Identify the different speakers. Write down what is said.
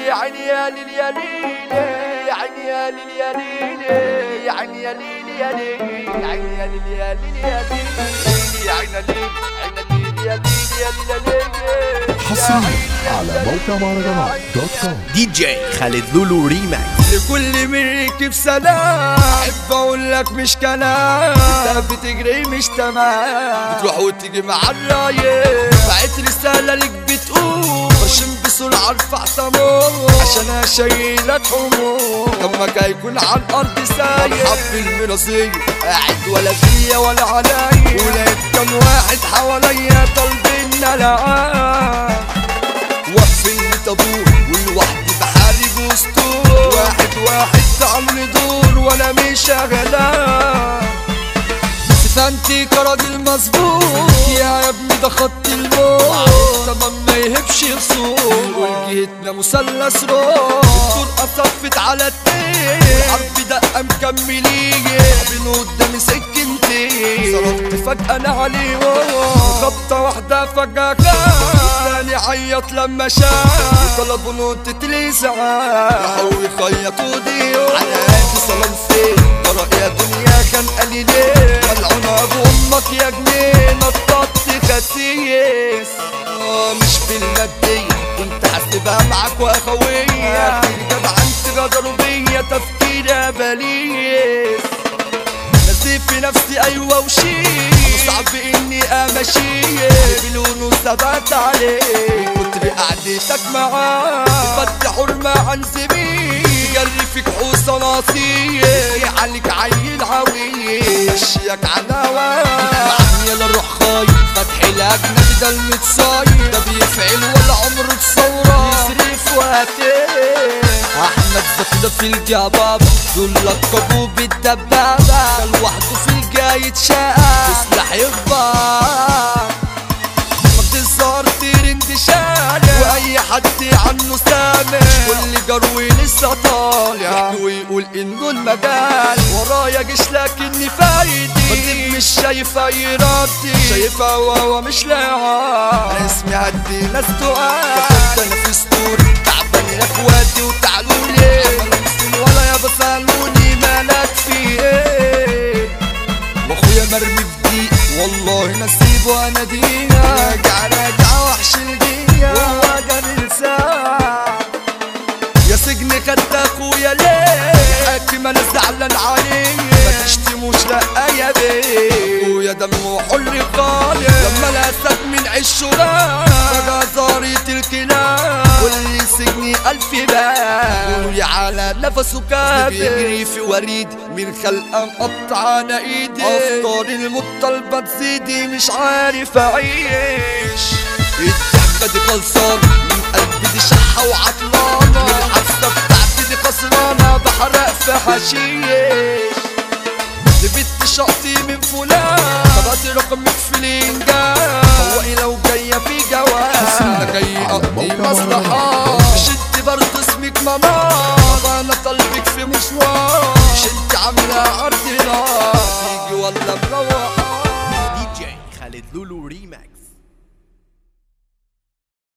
Speaker 1: يا عيني يا ليل يا ليل يا عيني يا ليل يا ليل يا عيني يا ليل يا ليل يا عيني يا ليل يا ليل يا ليل يا عيني ليل عيني ليل يا ليل يا ليل يا ليل
Speaker 2: حصريا على موقع مهرجانات دوت كوم
Speaker 3: دي جي خالد لولو ريماكس
Speaker 1: لكل من ركب سلام احب اقول لك مش كلام انت بتجري مش تمام بتروح وتيجي مع الرايق بعت رسالة ليك بتقول برشم بسرعة ارفع تمور عشان اشيلك هموم دمك هيكون على الارض سايق مرحب بالمرازية قاعد ولا فيا ولا عليا ولقيت كام واحد حواليا طالبين العاب واقفين طابور والوحدي بحارب وسطور واحد واحد تعمل دور وانا مش شغلان سفنتي كراجل مظبوط يا ابني ده خط الموت تمام ما يهبش يصور وجهتنا مثلث روح الطرقة صفت على التين الحرب دقة مكملين من قدامي سكنتين صرفت فجأة انا عليهم خبطة واحدة فجأة الثاني عيط لما شاف طلبوا نقطة الإسعاف راحوا يخيطوا ديهم على قد صلاة فين ترى يا دنيا كان قالي ليه ملعون ابو امك يا جنيه نططت خسيس اه مش بالمادية كنت حاسبها معاك واخوية جدع انت غدروا بيا تفكير بليس نسيب في نفسي ايوه وشيء صعب اني امشي بلونه ثبات عليه كتر قعدتك معاه فتح حرمة عن زميل جري فيك حوصة نصية عليك عيل عوي مشيك على هواك يلا روح خايف فتح الاجنبي ده المتصايد ده بيفعل ولا عمره تصوره يصرف وقتين احمد زكي ده في الجباب دول لقبوه بالدبابة ده لوحده في الجاي شقة سلاح يخبر مجد الزهر ترند شالع واي حد عنه سامع كل جروي لسه طالع يحكي ويقول انه المجال ورايا جيش لكني فايدي بكتب مش شايف اي ردي شايفها وهو مش لاعب انا اسمي هدي ناس تقال كنت انا في ستوري تعبان يا اخواتي وتعالوا لي ولا يا بسالوني مالك في ايه واخويا مرمي في ضيق والله نسيبه انا دينا راجع راجع وحش الدنيا وهو لسان يا سجن خدت اخويا ليه حاكم انا زعلان عليه ما تشتموش لا يا بيه اخويا دمه حر خالص لما الاسد من عشه بقى زارية الكلاب واللي سجني الف باب قولي على نفسه كافر بيجري في وريد من خلقه مقطع انا ايدي افطار المطلبة تزيدي مش عارف اعيش الضحكة دي خلصان من قلبي دي شحة وعطلانة من الحاسة بتاعتي دي خسرانة بحرق في حشيش لبت شقطي من فلان طبقت رقمك في الانجاز فوقي لو جاية في جواز انا جاي
Speaker 2: على
Speaker 1: اقضي
Speaker 2: موقع
Speaker 1: مصلحة
Speaker 2: مهرجانات.
Speaker 1: مش انت برضه اسمك ماما انا طالبك في مشوار مش انت عاملة عرض